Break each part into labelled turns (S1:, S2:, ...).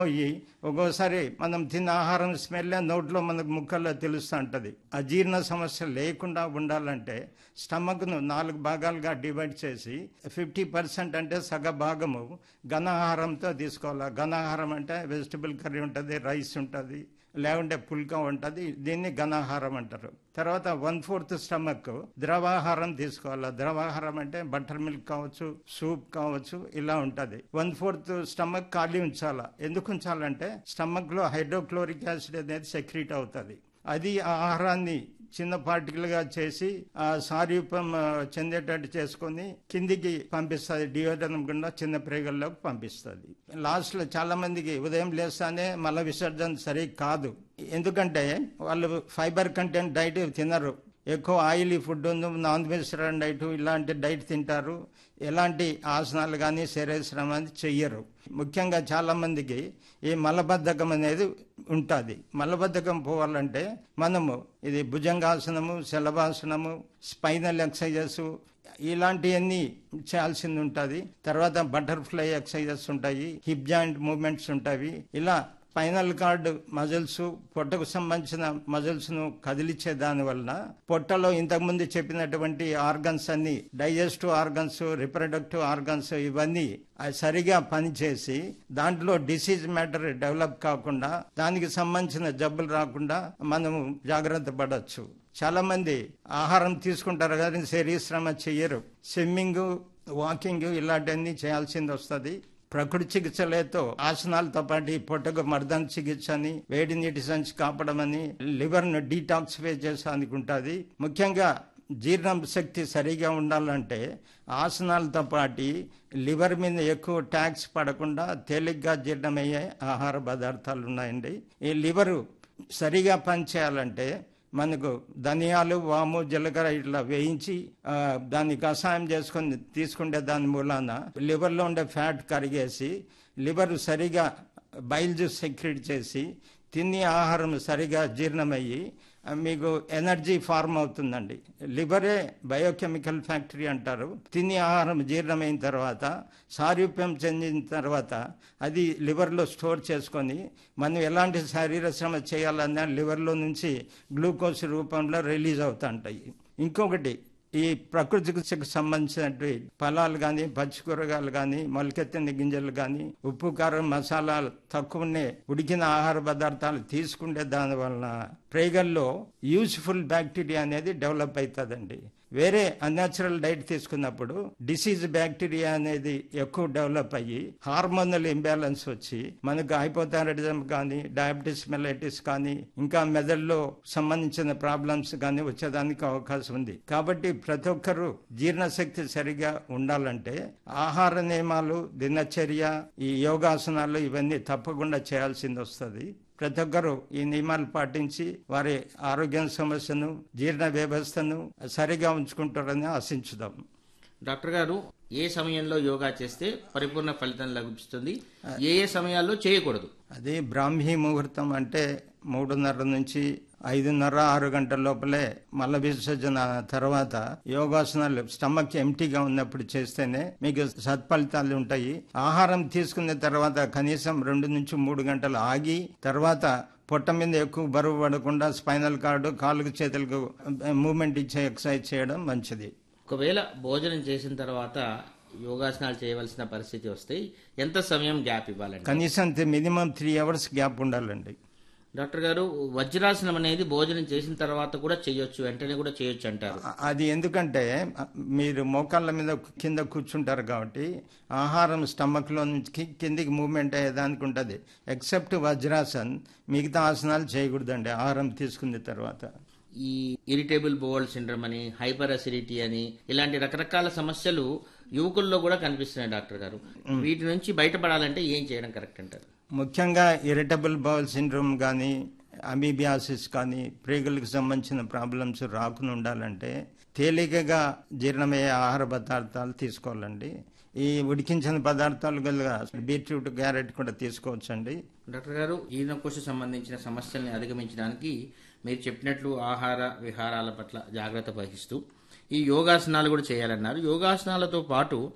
S1: ఈ ఒక్కోసారి మనం తిన్న ఆహారం స్మెల్ నోట్లో మనకు ముక్కల్లో తెలుస్తూ ఉంటుంది అజీర్ణ సమస్య లేకుండా ఉండాలంటే స్టమక్ను నాలుగు భాగాలుగా డివైడ్ చేసి ఫిఫ్టీ పర్సెంట్ అంటే సగ భాగము ఘనాహారంతో తీసుకోవాలి ఘనాహారం అంటే వెజిటబుల్ కర్రీ ఉంటుంది రైస్ ఉంటుంది లేకుంటే పుల్కా ఉంటుంది దీన్ని ఘనాహారం అంటారు తర్వాత వన్ ఫోర్త్ స్టమక్ ద్రవాహారం తీసుకోవాలి ద్రవాహారం అంటే బటర్ మిల్క్ కావచ్చు సూప్ కావచ్చు ఇలా ఉంటుంది వన్ ఫోర్త్ స్టమక్ ఖాళీ ఉంచాలా ఎందుకు ఉంచాలంటే స్టమక్ లో హైడ్రోక్లోరిక్ యాసిడ్ అనేది సెక్రీట్ అవుతుంది అది ఆ ఆహారాన్ని చిన్న పార్టికల్ గా చేసి ఆ సారూపం ఆ, చెందేటట్టు చేసుకొని కిందికి పంపిస్తుంది డియోడనం గుండా చిన్న ప్రేగల్లోకి పంపిస్తుంది లాస్ట్ లో చాలా మందికి ఉదయం లేస్తానే మల విసర్జన సరి కాదు ఎందుకంటే వాళ్ళు ఫైబర్ కంటెంట్ డైట్ తినరు ఎక్కువ oily food non vegetarian diet ఇలాంటి డైట్ తింటారు ఎలాంటి ఆసనాలు కానీ శరీరశ్రమ అనేది చెయ్యరు ముఖ్యంగా చాలా మందికి ఈ మలబద్ధకం అనేది ఉంటుంది మలబద్ధకం పోవాలంటే మనము ఇది భుజంగాసనము శలభాసనము స్పైనల్ ఎక్సర్సైజెస్ ఇలాంటివన్నీ చేయాల్సింది ఉంటుంది తర్వాత బటర్ఫ్లై ఎక్సర్సైజెస్ ఉంటాయి హిప్ జాయింట్ మూవ్మెంట్స్ ఉంటాయి ఇలా స్పైనల్ కార్డ్ మజిల్స్ పొట్టకు సంబంధించిన మజిల్స్ ను కదిలించే దాని వలన పొట్టలో ఇంతకుముందు చెప్పినటువంటి ఆర్గన్స్ అన్ని డైజెస్టివ్ ఆర్గన్స్ రిప్రొడక్టివ్ ఆర్గన్స్ ఇవన్నీ అవి సరిగా పనిచేసి దాంట్లో డిసీజ్ మ్యాటర్ డెవలప్ కాకుండా దానికి సంబంధించిన జబ్బులు రాకుండా మనము జాగ్రత్త పడవచ్చు చాలా మంది ఆహారం తీసుకుంటారు కానీ శరీరశ్రమ చెయ్యరు స్విమ్మింగ్ వాకింగ్ ఇలాంటివన్నీ చేయాల్సింది వస్తుంది ప్రకృతి చికిత్సలతో ఆసనాలతో పాటు ఈ పొట్టకు మర్దన చికిత్స అని వేడి నీటి సంచి కాపడమని లివర్ ను డీటాక్సిఫై చేసేందుకు ఉంటుంది ముఖ్యంగా జీర్ణ శక్తి సరిగా ఉండాలంటే ఆసనాలతో పాటు లివర్ మీద ఎక్కువ ట్యాక్స్ పడకుండా తేలిగ్గా జీర్ణమయ్యే ఆహార పదార్థాలు ఉన్నాయండి ఈ లివరు సరిగా పనిచేయాలంటే మనకు ధనియాలు వాము జీలకర్ర ఇట్లా వేయించి ఆ, దాన్ని కషాయం చేసుకొని తీసుకుంటే దాని మూలాన లివర్లో ఉండే ఫ్యాట్ కరిగేసి లివర్ సరిగా బైల్ జ్యూస్ సెక్రెట్ చేసి తిని ఆహారం సరిగా జీర్ణమయ్యి ఆ, మీకు ఎనర్జీ ఫార్మ్ అవుతుందండి లివరే బయోకెమికల్ ఫ్యాక్టరీ అంటారు తిని ఆహారం జీర్ణమైన తర్వాత సారూప్యం చెందిన తర్వాత అది లివర్లో స్టోర్ చేసుకొని మనం ఎలాంటి శరీర శ్రమ చేయాలన్నా లివర్లో నుంచి గ్లూకోజ్ రూపంలో రిలీజ్ అవుతుంటాయి ఇంకొకటి ఈ ప్రకృతికి సంబంధించినటువంటి ఫలాలు కానీ పచ్చి కూరగాయలు కానీ మొలకెత్తిన గింజలు కానీ ఉప్పు కారం మసాలాలు తక్కువనే ఉడికిన ఆహార పదార్థాలు తీసుకుంటే దాని వలన ప్రేగల్లో యూస్ఫుల్ బ్యాక్టీరియా అనేది డెవలప్ అవుతుందండి వేరే అన్యాచురల్ డైట్ తీసుకున్నప్పుడు డిసీజ్ బ్యాక్టీరియా అనేది ఎక్కువ డెవలప్ అయ్యి హార్మోనల్ ఇంబ్యాలెన్స్ వచ్చి మనకు హైపోథైరాయిడిజం కానీ డయాబెటీస్ మెలైటిస్ కానీ ఇంకా మెదడులో సంబంధించిన ప్రాబ్లమ్స్ కానీ వచ్చేదానికి అవకాశం ఉంది కాబట్టి ప్రతి ఒక్కరూ జీర్ణశక్తి సరిగా ఉండాలంటే ఆహార నియమాలు దినచర్య ఈ యోగాసనాలు ఇవన్నీ తప్పకుండా చేయాల్సింది వస్తుంది ప్రతి ఒక్కరూ ఈ నియమాలు పాటించి వారి ఆరోగ్య సమస్యను జీర్ణ వ్యవస్థను సరిగా ఉంచుకుంటారని ఆశించుదాం
S2: డాక్టర్ గారు ఏ సమయంలో యోగా చేస్తే పరిపూర్ణ ఫలితం లభిస్తుంది ఏ ఏ సమయాల్లో చేయకూడదు
S1: అది బ్రాహ్మీ ముహూర్తం అంటే మూడున్నర నుంచి ఐదున్నర ఆరు గంటల లోపలే మల విసర్జన తర్వాత యోగాసనాలు స్టమక్ ఎంటీగా ఉన్నప్పుడు చేస్తేనే మీకు సత్ఫలితాలు ఉంటాయి ఆహారం తీసుకున్న తర్వాత కనీసం రెండు నుంచి మూడు గంటలు ఆగి తర్వాత పొట్ట మీద ఎక్కువ బరువు పడకుండా స్పైనల్ కార్డు కాళ్ళకు చేతులకు మూమెంట్ ఇచ్చే ఎక్సర్సైజ్ చేయడం మంచిది
S2: ఒకవేళ భోజనం చేసిన తర్వాత యోగాసనాలు చేయవలసిన పరిస్థితి వస్తే ఎంత సమయం గ్యాప్ ఇవ్వాలండి
S1: కనీసం మినిమం త్రీ అవర్స్ గ్యాప్ ఉండాలండి
S2: డాక్టర్ గారు వజ్రాసనం అనేది భోజనం చేసిన తర్వాత కూడా చేయొచ్చు వెంటనే కూడా చేయొచ్చు అంటారు
S1: అది ఎందుకంటే మీరు మోకాళ్ళ మీద కింద కూర్చుంటారు కాబట్టి ఆహారం స్టమక్లో నుంచి కి- కిందికి మూవ్మెంట్ అయ్యేదానికి ఉంటుంది ఎక్సెప్ట్ వజ్రాసన్ మిగతా ఆసనాలు చేయకూడదండి ఆహారం తీసుకున్న తర్వాత
S2: ఈ ఇరిటేబుల్ బోవల్ సిండ్రమ్ అని హైపర్ అసిడిటీ అని ఇలాంటి రకరకాల సమస్యలు యువకుల్లో కూడా కనిపిస్తున్నాయి డాక్టర్ గారు వీటి నుంచి బయటపడాలంటే ఏం చేయడం కరెక్ట్ అంటారు
S1: ముఖ్యంగా ఇరిటబుల్ బౌల్ సిండ్రోమ్ కానీ అమీబియాసిస్ కానీ ప్రేగులకు సంబంధించిన ప్రాబ్లమ్స్ రాకుండా ఉండాలంటే తేలికగా జీర్ణమయ్యే ఆహార పదార్థాలు తీసుకోవాలండి ఈ ఉడికించిన పదార్థాలు గల బీట్రూట్ క్యారెట్ కూడా తీసుకోవచ్చండి
S2: డాక్టర్ గారు ఈనకోశ సంబంధించిన సమస్యల్ని అధిగమించడానికి మీరు చెప్పినట్లు ఆహార విహారాల పట్ల జాగ్రత్త వహిస్తూ ఈ యోగాసనాలు కూడా చేయాలన్నారు యోగాసనాలతో పాటు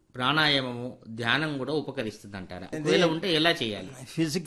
S2: ప్రాణాయామము ధ్యానం కూడా ఉపకరిస్తుంది అంటారా ఒకవేళ ఉంటే ఎలా చేయాలి
S1: ఫిజికల్